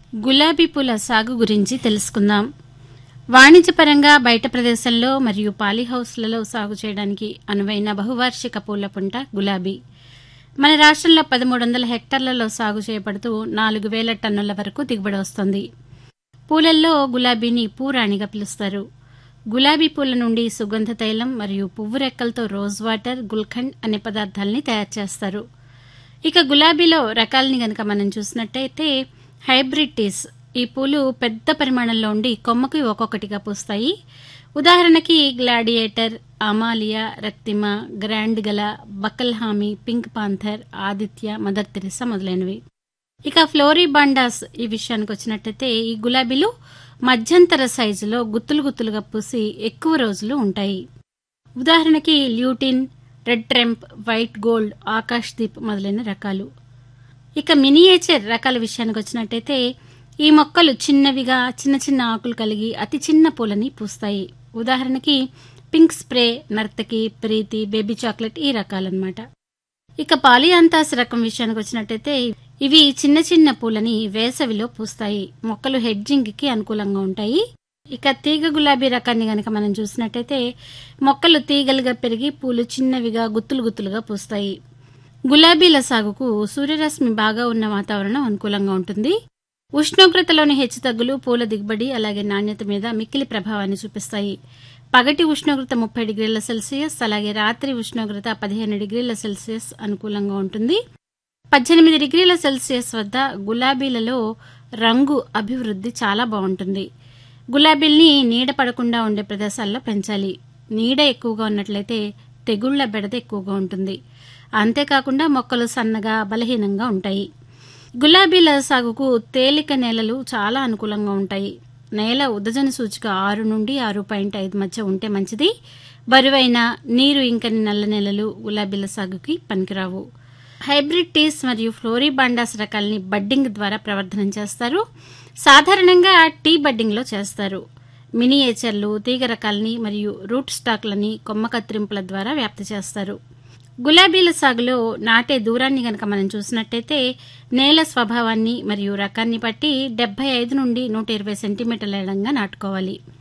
గులాబీ పూల సాగు గురించి తెలుసుకుందాం వాణిజ్యపరంగా బయట ప్రదేశంలో మరియు పాలీహౌస్లలో సాగు చేయడానికి అనువైన బహువార్షిక పూల పుంట గులాబీ మన రాష్ట్రంలో పదమూడు వందల హెక్టార్లలో సాగు చేయబడుతూ నాలుగు వేల టన్నుల వరకు దిగుబడి వస్తుంది పూలల్లో గులాబీని పూరాణిగా పిలుస్తారు గులాబీ పూల నుండి సుగంధ తైలం మరియు పువ్వు రెక్కలతో రోజ్ వాటర్ గుల్ఖండ్ అనే పదార్థాలని తయారు చేస్తారు ఇక గులాబీలో రకాలని గనక మనం చూసినట్టయితే హైబ్రిడ్ టీస్ ఈ పూలు పెద్ద పరిమాణంలో ఉండి కొమ్మకి ఒక్కొక్కటిగా పూస్తాయి ఉదాహరణకి గ్లాడియేటర్ అమాలియా రక్తిమ గ్రాండ్ గల బకల్హామి Pink Panther Aditya Mother Teresa మొదలైనవి ఇక ఫ్లోరిబాండాస్ ఈ విషయానికి వచ్చినట్టయితే ఈ గులాబీలు మధ్యంతర సైజులో గుత్తులు గుత్తులుగా పూసి ఎక్కువ రోజులు ఉంటాయి ఉదాహరణకి ల్యూటిన్ రెడ్ ట్రెంప్ వైట్ గోల్డ్ ఆకాష్ దీప్ మొదలైన రకాలు ఇక మినియేచర్ రకాల విషయానికి వచ్చినట్టయితే ఈ మొక్కలు చిన్నవిగా చిన్న చిన్న ఆకులు కలిగి అతి చిన్న పూలని పూస్తాయి ఉదాహరణకి pink spray Nartaki Preeti baby chocolate ఈ రకాలన్నమాట ఇక పాలియాంతాస్ రకం విషయానికి వచ్చినట్టయితే ఇవి చిన్న చిన్న పూలని వేసవిలో పూస్తాయి మొక్కలు హెడ్జింగ్ కి అనుకూలంగా ఉంటాయి ఇక తీగ గులాబీ రకాన్ని గనక మనం చూసినట్టయితే మొక్కలు తీగలుగా పెరిగి పూలు చిన్నవిగా గుత్తులు గుత్తులుగా పూస్తాయి గులాబీల సాగుకు సూర్యరశ్మి బాగా ఉన్న వాతావరణం అనుకూలంగా ఉంటుంది ఉష్ణోగ్రతలోని హెచ్చుతగ్గులు పూల దిగుబడి అలాగే నాణ్యత మీద మిక్కిలి ప్రభావాన్ని చూపిస్తాయి పగటి ఉష్ణోగ్రత ముప్పై డిగ్రీల సెల్సియస్ అలాగే రాత్రి ఉష్ణోగ్రత పదిహేను డిగ్రీల సెల్సియస్ అనుకూలంగా ఉంటుంది పద్దెనిమిది డిగ్రీల సెల్సియస్ వద్ద గులాబీలలో రంగు అభివృద్ధి చాలా బాగుంటుంది గులాబీల్ని నీడ పడకుండా ఉండే ప్రదేశాల్లో పెంచాలి నీడ ఎక్కువగా ఉన్నట్లయితే తెగుళ్ల బెడద ఎక్కువగా ఉంటుంది అంతేకాకుండా మొక్కలు సన్నగా బలహీనంగా ఉంటాయి గులాబీల సాగుకు తేలిక నేలలు చాలా అనుకూలంగా ఉంటాయి నేల ఉదజన సూచిక ఆరు నుండి ఆరు పాయింట్ ఐదు మధ్య ఉంటే మంచిది బరువైన నీరు ఇంకని నల్ల నేలలు గులాబీల సాగుకి పనికిరావు హైబ్రిడ్ టీస్ మరియు ఫ్లోరిబాండాస్ రకాలని బడ్డింగ్ ద్వారా ప్రవర్ధనం చేస్తారు సాధారణంగా టీ బడ్డింగ్లో చేస్తారు మినియేచర్లు తీగ రకాలని మరియు రూట్ స్టాక్లని కొమ్మ కత్తిరింపుల ద్వారా వ్యాప్తి చేస్తారు గులాబీల సాగులో నాటే దూరాన్ని గనక మనం చూసినట్టయితే నేల స్వభావాన్ని మరియు రకాన్ని బట్టి డెబ్బై ఐదు నుండి నూట ఇరవై సెంటీమీటర్ల ఎడంగా నాటుకోవాలి